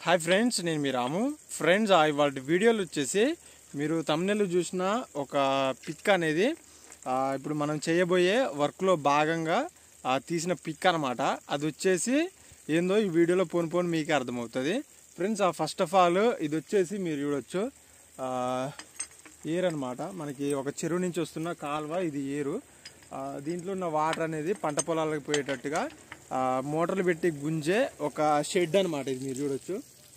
hi friends నేను మీ రాము friends ఆ ఇవాళ వీడియోలు వచ్చేసి మీరు తమిళలో చూసిన ఒక పిక్ అనేది ఆ, ఇప్పుడు మనం చేయబోయే వర్క్లో భాగంగా ఆ, తీసిన పిక్ అనమాట అది వచ్చేసి ఏందో ఈ వీడియోలో పోను పోను మీకే అర్థమవుతుంది ఫ్రెండ్స్ ఆ ఫస్ట్ ఆఫ్ ఆల్ ఇది వచ్చేసి మీరు చూడొచ్చు ఆ, ఏరు అనమాట మనకి ఒక చెరువు నుంచి వస్తున్న కాలువ ఇది ఏరు ఆ, దీంట్లో ఉన్న వాటర్ అనేది పంట పొలాలకు పోయేటట్టుగా ఆ, మోటార్లు పెట్టి గుంజే ఒక షెడ్ అనమాట ఇది మీరు చూడొచ్చు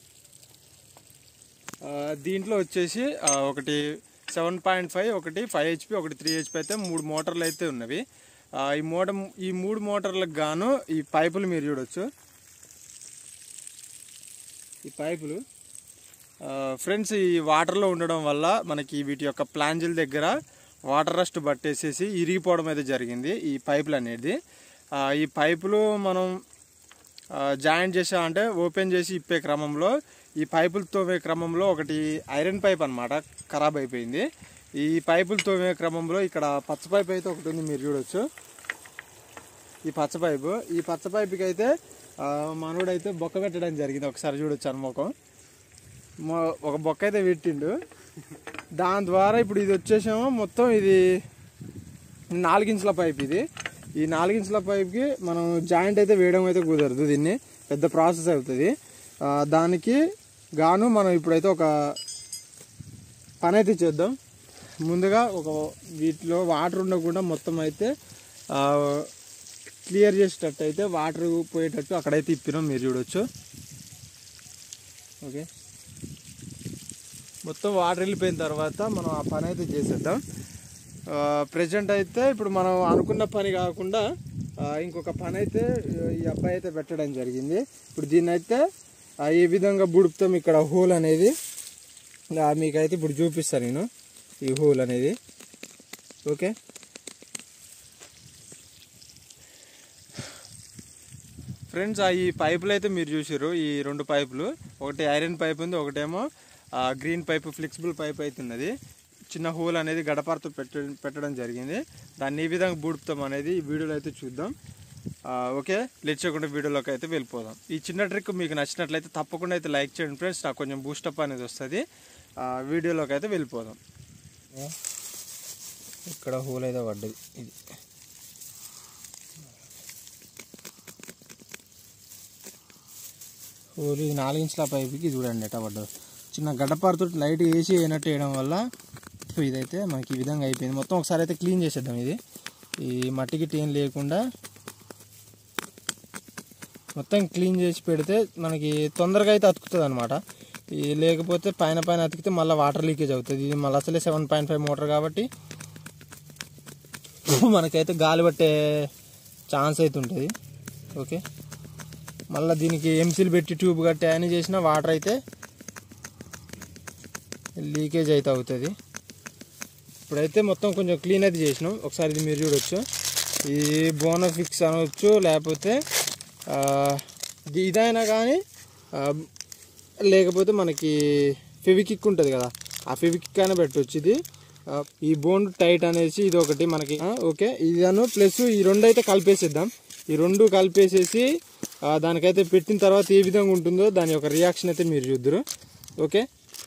ఆ, దీంట్లో వచ్చేసి ఆ, ఒకటి సెవెన్ పాయింట్ ఫైవ్ ఒకటి ఫైవ్ హెచ్పి ఒకటి త్రీ హెచ్పి అయితే మూడు మోటార్లు అయితే ఉన్నవి ఆ, ఈ మోటార్ ఈ మూడు మోటార్లకు గాను ఈ పైపులు మీరు చూడొచ్చు ఈ పైపులు ఫ్రెండ్స్ ఈ వాటర్లో ఉండడం వల్ల మనకి వీటి యొక్క ప్లాంజిల్ దగ్గర వాటర్ రస్ట్ పట్టేసేసి ఇరిగిపోవడం అయితే జరిగింది ఈ పైపులు అనేది ఆ, ఈ పైపులు మనం జాయింట్ చేసా అంటే ఓపెన్ చేసి ఇప్పే క్రమంలో ఈ పైపులు తోమే క్రమంలో ఒకటి ఐరన్ పైప్ అన్నమాట ఖరాబ్ అయిపోయింది ఈ పైపులు తోమే క్రమంలో ఇక్కడ పచ్చ పైప్ అయితే ఒకటి ఉంది మీరు చూడొచ్చు ఈ పచ్చ పైపు ఈ పచ్చ పైపుకి అయితే ఆ, మనోడైతే బొక్క పెట్టడం జరిగింది ఒకసారి చూడొచ్చు అనుమోకం మొ- ఒక బొక్క అయితే పెట్టిండు దాని ద్వారా ఇప్పుడు ఇది వచ్చేసామో మొత్తం ఇది నాలుగించుల పైప్ ఇది ఈ నాలుగించుల పైప్కి మనం జాయింట్ అయితే వేయడం అయితే కుదరదు దీన్ని పెద్ద ప్రాసెస్ అవుతుంది ఆ, దానికి గాను మనం ఇప్పుడైతే ఒక పని అయితే చేద్దాం ముందుగా ఒక వీటిలో వాటర్ ఉండకుండా మొత్తం అయితే ఆ, క్లియర్ చేసేటట్టు అయితే వాటర్ పోయేటట్టు అక్కడైతే ఇప్పినాం మీరు చూడొచ్చు ఓకే మొత్తం వాటర్ వెళ్ళిపోయిన తర్వాత మనం ఆ పని అయితే చేసేద్దాం ప్రజెంట్ అయితే ఇప్పుడు మనం అనుకున్న పని కాకుండా ఆ, ఇంకొక పని అయితే ఈ అబ్బాయి అయితే పెట్టడం జరిగింది ఇప్పుడు దీన్ని అయితే ఆ, ఏ విధంగా బుడుపుతాం ఇక్కడ హోల్ అనేది ఆ, మీకైతే ఇప్పుడు చూపిస్తాను నేను ఈ హోల్ అనేది ఓకే ఫ్రెండ్స్ ఆ ఈ పైపులు అయితే మీరు చూసారు ఈ రెండు పైపులు ఒకటి ఐరన్ పైప్ ఉంది ఒకటేమో ఆ, గ్రీన్ పైప్ ఫ్లెక్సిబుల్ పైప్ అయితే ఉన్నది చిన్న హోల్ అనేది గడపారతో పెట్ట పెట్టడం జరిగింది దాన్ని ఏ విధంగా బూడుపుతాం అనేది ఈ వీడియోలో అయితే చూద్దాం ఆ, ఓకే లేట్ చేయకుండా వీడియోలోకి అయితే వెళ్ళిపోదాం ఈ చిన్న ట్రిక్ మీకు నచ్చినట్లయితే తప్పకుండా అయితే లైక్ చేయండి ఫ్రెండ్స్ నాకు కొంచెం బూస్టప్ అనేది వస్తుంది ఆ, వీడియోలోకి అయితే వెళ్ళిపోదాం ఇక్కడ హోల్ అయితే పడ్డది ఇది హోల్ ఇది నాలుగు ఇంచుల పైపుకి చూడండి ఎట్లా పడ్డది చిన్న గడ్డపారతో లైట్ వేసి వేయనట్టు వేయడం వల్ల సో ఇదైతే మనకి ఈ విధంగా అయిపోయింది మొత్తం ఒకసారి అయితే క్లీన్ చేసేద్దాం ఇది ఈ మట్టికి ఏం లేకుండా మొత్తం క్లీన్ చేసి పెడితే మనకి తొందరగా అయితే అతుకుతుంది అనమాట ఈ లేకపోతే పైన పైన అతికితే మళ్ళీ వాటర్ లీకేజ్ అవుతుంది ఇది మళ్ళీ అసలే సెవెన్ పాయింట్ ఫైవ్ మోటార్ కాబట్టి మనకైతే గాలి పట్టే ఛాన్స్ అయితే ఉంటుంది ఓకే మళ్ళీ దీనికి ఎంసీలు పెట్టి ట్యూబ్ కట్టి అన్నీ చేసినా వాటర్ అయితే లీకేజ్ అయితే అవుతుంది ఇప్పుడైతే మొత్తం కొంచెం క్లీన్ అయితే చేసినాం ఒకసారి ఇది మీరు చూడొచ్చు ఇది బోనో ఫిక్స్ అనవచ్చు లేకపోతే ఆ, ఇది ఇదైనా కానీ ఆ, లేకపోతే మనకి ఫెవికిక్ ఉంటుంది కదా ఆ ఫెవికిక్ అయినా పెట్టవచ్చు ఇది ఆ, ఈ బోన్ టైట్ అనేసి ఇది ఒకటి మనకి ఆ, ఓకే ఇదను ప్లస్ ఈ రెండు అయితే కలిపేసేద్దాం ఈ రెండు కలిపేసేసి ఆ, దానికైతే పెట్టిన తర్వాత ఏ విధంగా ఉంటుందో దాని యొక్క రియాక్షన్ అయితే మీరు చూద్దరు ఓకే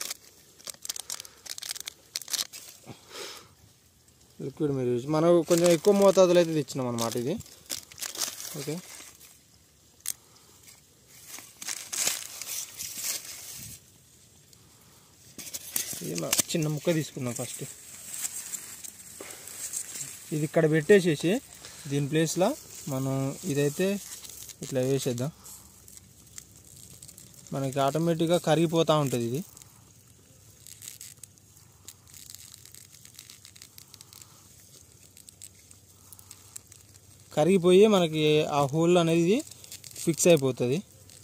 లిక్విడ్ మీరు చూసి మనం కొంచెం ఎక్కువ మోతాదులో అయితే తెచ్చినాం అనమాట ఇది ఓకే ఇది మా చిన్న ముక్క తీసుకుందాం ఫస్ట్ ఇది ఇక్కడ పెట్టేసేసి దీని ప్లేస్లో మనం ఇదైతే ఇట్లా వేసేద్దాం మనకి ఆటోమేటిక్గా కరిగిపోతూ ఉంటుంది ఇది కరిగిపోయి మనకి ఆ హోల్ అనేది ఫిక్స్ అయిపోతుంది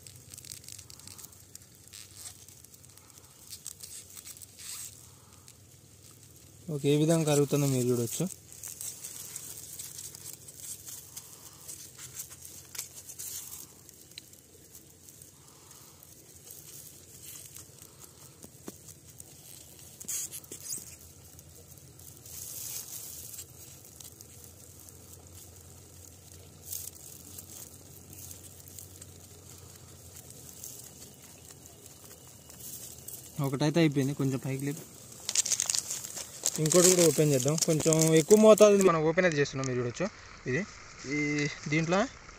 ఓకే ఏ విధంగా కరుగుతుందో మీరు చూడొచ్చు ఒకటైతే అయిపోయింది కొంచెం పైకి లేపు ఇంకోటి కూడా ఓపెన్ చేద్దాం కొంచెం ఎక్కువ మోతాదు మనం ఓపెన్ అయితే చేస్తున్నాం మీరు చూడొచ్చు ఇది ఈ దీంట్లో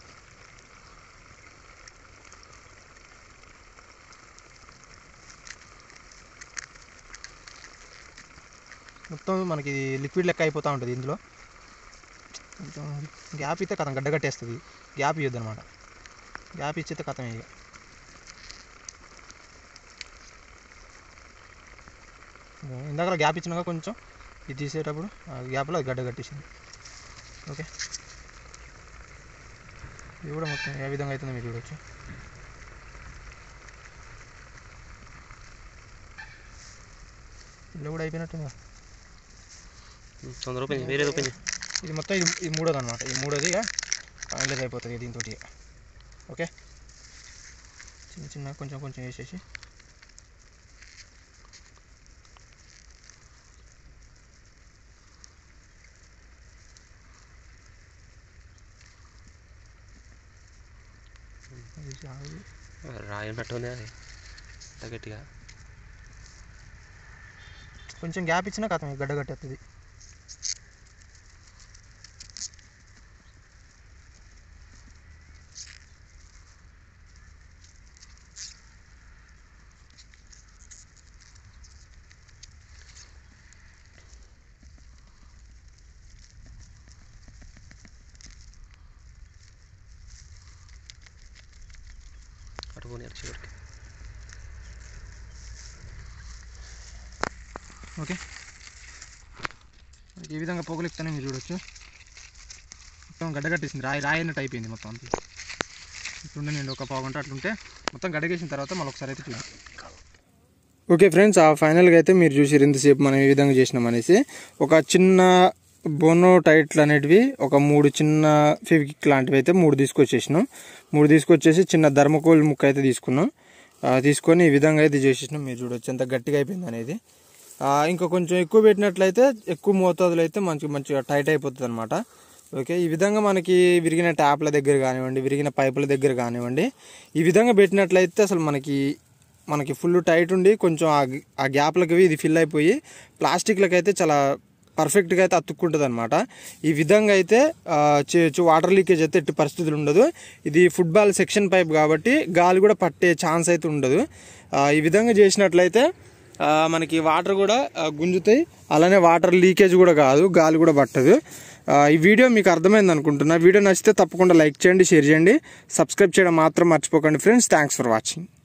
మొత్తం మనకి లిక్విడ్ లెక్క అయిపోతూ ఉంటుంది ఇందులో కొంచెం గ్యాప్ ఇస్తే కథం గడ్డ కట్టేస్తుంది గ్యాప్ ఇవ్వద్దు అనమాట గ్యాప్ ఇచ్చితే కథం ఇక ఇందాక గ్యాప్ ఇచ్చినాక కొంచెం ఇది తీసేటప్పుడు ఆ గ్యాప్లో అది గడ్డ కట్టేసింది ఓకే ఇది కూడా మొత్తం ఏ విధంగా అవుతుందో మీరు చూడొచ్చు ఇల్లు కూడా అయిపోయినట్టుందా తొందర ఓపెన్ వేరేది ఓపెన్ ఇది మొత్తం ఇది ఇది మూడోది అనమాట ఇది మూడోది ఇక ఫైనలైజ్ అయిపోతుంది దీంతో ఓకే చిన్న చిన్న కొంచెం కొంచెం వేసేసి వేసి ఆగి రాయి ఉన్నట్టుంది అది అంత గట్టిగా కొంచెం గ్యాప్ ఇచ్చినా కథం గడ్డ కట్టేస్తుంది అడుగుని అటు చివరికి ఓకే ఈ విధంగా పొగలిస్తానే మీరు చూడొచ్చు మొత్తం గడ్డ కట్టేసింది రాయి రాయి అన్నట్టు అయిపోయింది మొత్తం అంతే ఇట్లుండే నేను ఒక పావు గంట అట్లుంటే మొత్తం గడ్డగేసిన తర్వాత మళ్ళీ ఒకసారి అయితే చూద్దాం ఓకే ఫ్రెండ్స్ ఆ ఫైనల్గా అయితే మీరు చూసారు ఇంతసేపు మనం ఏ విధంగా చేసినాం అనేసి ఒక చిన్న బోనో టైట్లు అనేటివి ఒక మూడు చిన్న ఫెవికిక్ లాంటివి అయితే మూడు తీసుకొచ్చేసినాం మూడు తీసుకొచ్చేసి చిన్న ధర్మకోల్ ముక్క అయితే తీసుకున్నాం ఆ, తీసుకొని ఈ విధంగా అయితే చేసేసినాం మీరు చూడొచ్చు ఎంత గట్టిగా అయిపోయింది అనేది ఆ, ఇంకా కొంచెం ఎక్కువ పెట్టినట్లయితే ఎక్కువ మోతాదులో అయితే మంచి మంచిగా టైట్ అయిపోతుంది అనమాట ఓకే ఈ విధంగా మనకి విరిగిన ట్యాప్ల దగ్గర కానివ్వండి విరిగిన పైపుల దగ్గర కానివ్వండి ఈ విధంగా పెట్టినట్లయితే అసలు మనకి మనకి ఫుల్ టైట్ ఉండి కొంచెం ఆ గ్- ఆ గ్యాప్లకి ఇది ఫిల్ అయిపోయి ప్లాస్టిక్లకి అయితే చాలా పర్ఫెక్ట్గా అయితే అతుక్కుంటుంది అనమాట ఈ విధంగా అయితే ఆ, చేయొచ్చు వాటర్ లీకేజ్ అయితే ఎట్టి పరిస్థితులు ఉండదు ఇది ఫుట్బాల్ సెక్షన్ పైప్ కాబట్టి గాలి కూడా పట్టే ఛాన్స్ అయితే ఉండదు ఆ, ఈ విధంగా చేసినట్లయితే ఆ, మనకి వాటర్ కూడా ఆ, గుంజుతాయి అలానే వాటర్ లీకేజ్ కూడా కాదు గాలి కూడా పట్టదు ఆ, ఈ వీడియో మీకు అర్థమైంది అనుకుంటున్నా వీడియో నచ్చితే తప్పకుండా లైక్ చేయండి షేర్ చేయండి సబ్స్క్రైబ్ చేయడం మాత్రం మర్చిపోకండి ఫ్రెండ్స్ థ్యాంక్స్ ఫర్ వాచింగ్